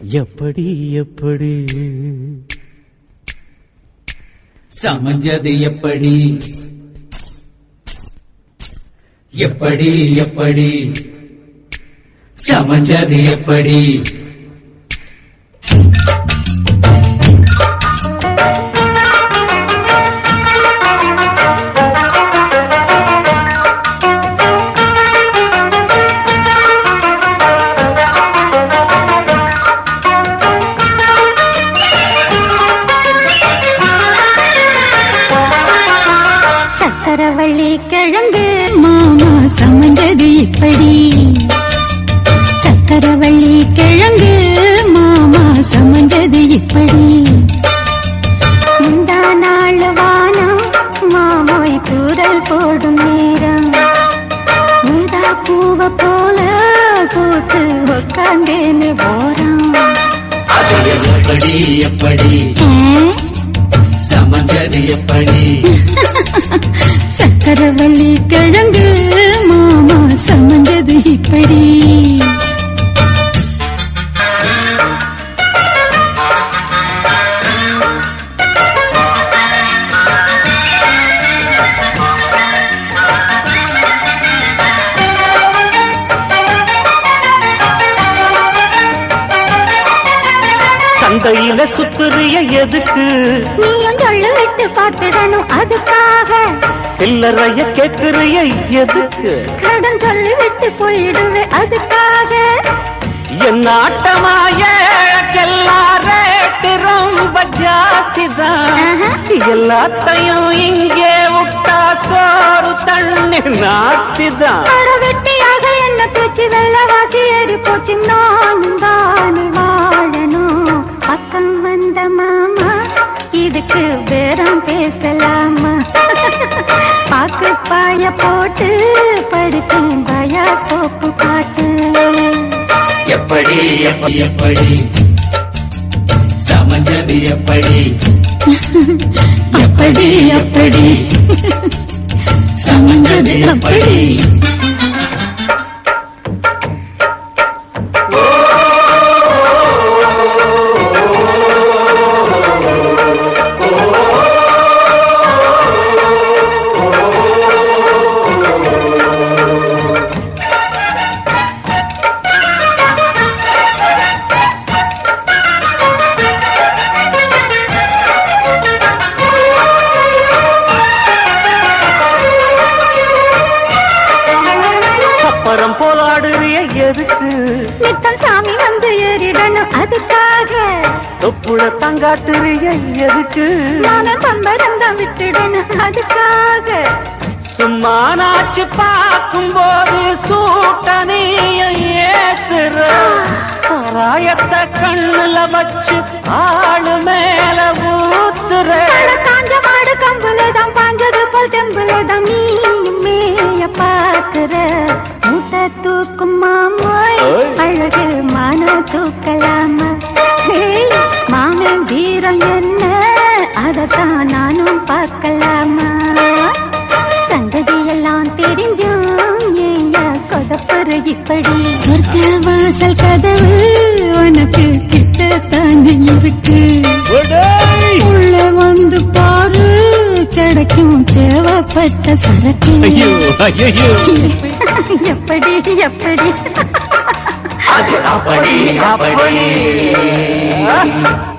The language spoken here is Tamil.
எப்படி எப்படி சமைஞ்சது எப்படி எப்படி எப்படி சமைஞ்சது எப்படி சக்கரவள்ளி கிழங்கு மாமா சமைஞ்சது இப்படி சக்கரவள்ளி கிழங்கு மாமா சமைஞ்சது இப்படி இந்த நாள் வானம் மாமோய் தூரல் போடும் நேரம் ஊதா பூவ போல பூத்து உட்காந்தேன்னு போறான் அது எப்படி எப்படி சமைஞ்சது எப்படி சக்கரவள்ளி கிழங்கு மாமா சமைஞ்சது இப்படி சந்தையில சுத்துறிய எதுக்கு நீயும் தொள்ளு விட்டு பார்த்துடணும் அதுக்காக சில்லறைய கேக்குறிய எதுக்கு கடன் சொல்லி விட்டு போயிடுவே அதுக்காக என் ஆட்டமாய ரேட்டு ரொம்ப ஜாஸ்திதான் ஆஹா. எல்லாத்தையும் இங்கே விட்டா சோறு தண்ணி நாஸ்திதான் அட வெட்டியாக என்ன தூச்சி வெள்ளவாசி ஏறி போச்சு நானும் தானே வாழணும் பக்கம் வந்த மாமா இதுக்கு பேரம் பேசலாமா பாக்கு பாய போட்டு படிப்பேன் பயாஸ்கோப்பு பாட்டு எப்படி எப்படி எப்படி சமைஞ்சது எப்படி அப்படி அப்படி சமைஞ்சது அப்படி அப்புறம் போலாடுறிய எதுக்கு நித்தம் சாமி வந்து ஏறிடணும் அதுக்காக தொப்புள தங்காட்டுறிய எதுக்கு நானும் பம்பரந்தம் விட்டுடணும் அதுக்காக சும்மா நாச்சு பார்க்கும் போது சூட்டனைய ஏத்துற சாராயத்தை கண்ணுல வச்சு ஆளு மேல ஊத்துற அட காஞ்ச மாடு கம்புலதான் பாஞ்சது போல் தெம்புலதான் நீயும் மேய பாக்குற மூட்டை தூக்கும் மாமோய் ஓய். அழகு மான தூக்கலாமா ஹேய், மாமன் வீரம் என்ன அதத்தான் நானும் பார்க்கலாமா சங்கதி எல்லாம் தெரிஞ்சும் ஏயா சொதப்புற இப்படி சொர்க்க வாசல் கதவு உனக்கு கிட்டத்தானே இருக்கு ஒடேய்! உள்ள வந்து பாரு கிடைக்கும் தேவைப்பட்ட சரக்கு ஐயோ ஐயோ எப்படி எப்படி அது அப்படி அப்படி